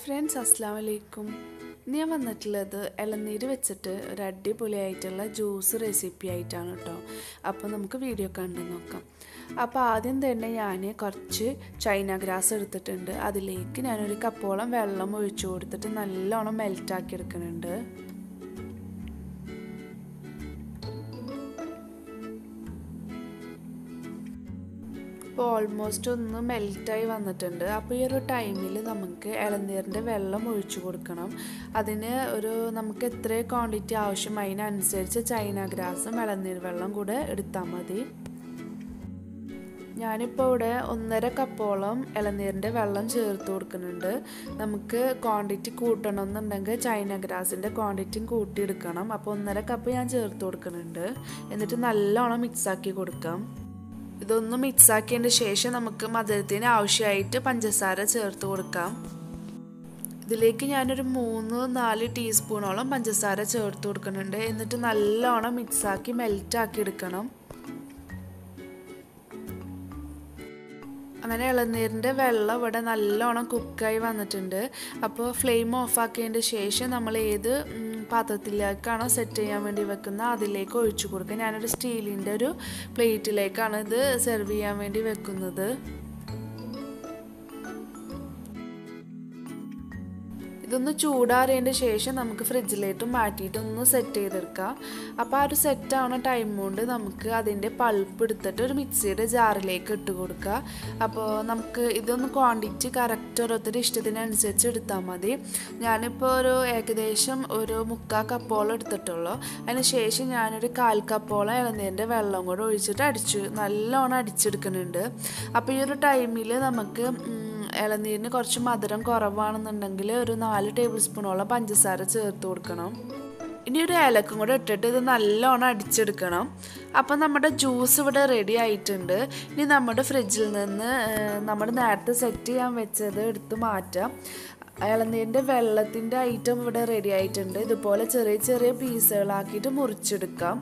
friends അസ്സാം വലൈക്കും ഇന്ന് ഞാൻ വന്നിട്ടുള്ളത് ഇളനീര് വെച്ചിട്ട് ഒരു അടിപൊളിയായിട്ടുള്ള ജ്യൂസ് റെസിപ്പി ആയിട്ടാണ് കേട്ടോ അപ്പോൾ നമുക്ക് വീഡിയോ കണ്ടു നോക്കാം അപ്പോൾ ആദ്യം തന്നെ ഞാൻ കുറച്ച് ചൈന ഗ്രാസ് എടുത്തിട്ടുണ്ട് അതിലേക്ക് ഞാനൊരു കപ്പോളം വെള്ളം ഒഴിച്ചു കൊടുത്തിട്ട് നല്ലോണം മെൽറ്റാക്കി എടുക്കുന്നുണ്ട് ഇപ്പോൾ ഓൾമോസ്റ്റ് ഒന്ന് മെൽറ്റായി വന്നിട്ടുണ്ട് അപ്പോൾ ഈ ഒരു ടൈമിൽ നമുക്ക് ഇളനീരിൻ്റെ വെള്ളം ഒഴിച്ചു കൊടുക്കണം അതിന് ഒരു നമുക്ക് എത്ര ക്വാണ്ടിറ്റി ആവശ്യം അതിനനുസരിച്ച് ചൈന ഗ്രാസും ഇളനീർ വെള്ളം കൂടെ എടുത്താൽ മതി ഞാനിപ്പോൾ ഇവിടെ ഒന്നര കപ്പോളം ഇളനീരിൻ്റെ വെള്ളം ചേർത്ത് കൊടുക്കുന്നുണ്ട് നമുക്ക് ക്വാണ്ടിറ്റി കൂട്ടണം എന്നുണ്ടെങ്കിൽ ചൈന ഗ്രാസിൻ്റെ ക്വാണ്ടിറ്റിയും കൂട്ടിയെടുക്കണം അപ്പോൾ ഒന്നര കപ്പ് ഞാൻ ചേർത്ത് കൊടുക്കുന്നുണ്ട് എന്നിട്ട് നല്ലോണം മിക്സാക്കി കൊടുക്കാം ഇതൊന്ന് മിക്സ് ആക്കിയതിന് ശേഷം നമുക്ക് മധുരത്തിന് ആവശ്യമായിട്ട് പഞ്ചസാര ചേർത്ത് കൊടുക്കാം ഇതിലേക്ക് ഞാനൊരു മൂന്ന് നാല് ടീസ്പൂണോളം പഞ്ചസാര ചേർത്ത് കൊടുക്കുന്നുണ്ട് എന്നിട്ട് നല്ലോണം മിക്സാക്കി മെൽറ്റാക്കി എടുക്കണം അങ്ങനെ ഇളനീരിൻ്റെ വെള്ളം ഇവിടെ നല്ലോണം കുക്കായി വന്നിട്ടുണ്ട് അപ്പോൾ ഫ്ലെയിം ഓഫ് ആക്കിയതിൻ്റെ ശേഷം നമ്മൾ ഏത് പാത്രത്തിലേക്കാണോ സെറ്റ് ചെയ്യാൻ വേണ്ടി വെക്കുന്ന അതിലേക്ക് ഒഴിച്ചു കൊടുക്കുക ഞാനൊരു സ്റ്റീലിൻ്റെ ഒരു പ്ലേറ്റിലേക്കാണ് ഇത് സെർവ് ചെയ്യാൻ വേണ്ടി വെക്കുന്നത് ഇതൊന്ന് ചൂടാറിയതിൻ്റെ ശേഷം നമുക്ക് ഫ്രിഡ്ജിലേക്ക് മാറ്റിയിട്ട് ഒന്ന് സെറ്റ് ചെയ്തെടുക്കാം അപ്പോൾ ആ ഒരു സെറ്റ് ആവുന്ന ടൈം കൊണ്ട് നമുക്ക് അതിൻ്റെ പൾപ്പ് എടുത്തിട്ട് ഒരു മിക്സിയുടെ ജാറിലേക്ക് ഇട്ട് കൊടുക്കുക അപ്പോൾ നമുക്ക് ഇതൊന്ന് ക്വാണ്ടിറ്റി കറക്റ്റ് ഓരോരുത്തരുടെ ഇഷ്ടത്തിനനുസരിച്ച് എടുത്താൽ മതി ഞാനിപ്പോൾ ഒരു ഏകദേശം ഒരു മുക്കാൽ കപ്പോളം എടുത്തിട്ടുള്ളൂ അതിന് ശേഷം ഞാനൊരു കാൽ കപ്പോളം ഇളനീരിൻ്റെ വെള്ളം കൂടെ ഒഴിച്ചിട്ട് അടിച്ചു നല്ലോണം അടിച്ചെടുക്കുന്നുണ്ട് അപ്പോൾ ഈ ഒരു ടൈമിൽ നമുക്ക് ഇളനീരിന് കുറച്ച് മധുരം കുറവാണെന്നുണ്ടെങ്കിൽ ഒരു നാല് ടേബിൾ സ്പൂണോളം പഞ്ചസാര ചേർത്ത് കൊടുക്കണം ഇനി ഒരു ഏലക്കും കൂടെ ഇട്ടിട്ട് ഇത് നല്ലോണം അടിച്ചെടുക്കണം അപ്പം നമ്മുടെ ജ്യൂസ് ഇവിടെ റെഡി ആയിട്ടുണ്ട് ഇനി നമ്മുടെ ഫ്രിഡ്ജിൽ നിന്ന് നമ്മൾ നേരത്തെ സെറ്റ് ചെയ്യാൻ വെച്ചത് എടുത്ത് മാറ്റാം ഇളനീരിൻ്റെ വെള്ളത്തിൻ്റെ ഐറ്റം ഇവിടെ റെഡി ആയിട്ടുണ്ട് ഇതുപോലെ ചെറിയ ചെറിയ പീസുകളാക്കിയിട്ട് മുറിച്ചെടുക്കാം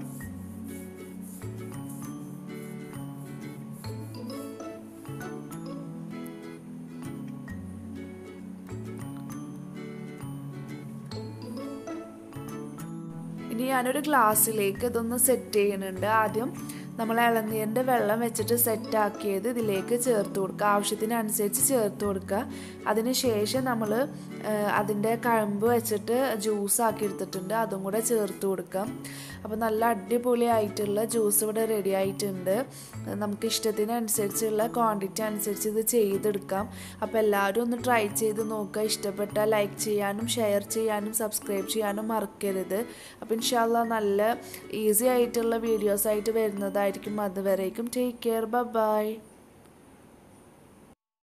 ഇനി ഞാനൊരു ഗ്ലാസ്സിലേക്ക് ഇതൊന്ന് സെറ്റ് ചെയ്യുന്നുണ്ട് ആദ്യം നമ്മൾ ഇളനീരിൻ്റെ വെള്ളം വെച്ചിട്ട് സെറ്റാക്കിയത് ഇതിലേക്ക് ചേർത്ത് കൊടുക്കുക ആവശ്യത്തിനനുസരിച്ച് ചേർത്ത് കൊടുക്കുക അതിന് ശേഷം നമ്മൾ അതിൻ്റെ കഴമ്പ് വെച്ചിട്ട് ജ്യൂസ് ആക്കി എടുത്തിട്ടുണ്ട് അതും കൂടെ ചേർത്ത് കൊടുക്കാം അപ്പോൾ നല്ല അടിപൊളിയായിട്ടുള്ള ജ്യൂസ് ഇവിടെ റെഡി ആയിട്ടുണ്ട് നമുക്ക് ഇഷ്ടത്തിനനുസരിച്ചുള്ള ക്വാണ്ടിറ്റി അനുസരിച്ച് ഇത് ചെയ്തെടുക്കാം അപ്പോൾ എല്ലാവരും ഒന്ന് ട്രൈ ചെയ്ത് നോക്കുക ഇഷ്ടപ്പെട്ടാൽ ലൈക്ക് ചെയ്യാനും ഷെയർ ചെയ്യാനും സബ്സ്ക്രൈബ് ചെയ്യാനും മറക്കരുത് അപ്പോൾ ഇൻഷാല്ല നല്ല ഈസി ആയിട്ടുള്ള വീഡിയോസ് ആയിട്ട് വരുന്നതായിരിക്കും അതുവരേക്കും ടേക്ക് കെയർ ബൈ